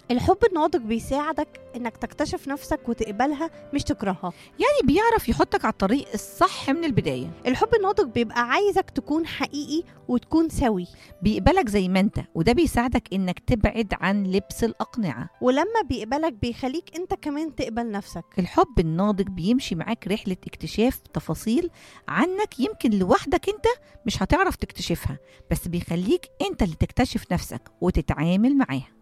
الحب الناضج بيساعدك انك تكتشف نفسك وتقبلها مش تكرهها يعني بيعرف يحطك على الطريق الصح من البدايه الحب الناضج بيبقى عايزك تكون حقيقي وتكون سوي بيقبلك زي ما انت وده بيساعدك انك تبعد عن لبس الاقنعه ولما بيقبلك بيخليك انت كمان تقبل نفسك الحب الناضج بيمشي معاك رحله اكتشاف تفاصيل عنك يمكن لوحدك انت مش هتعرف تكتشفها بس بيخليك انت اللي تكتشف نفسك وتتعامل معاها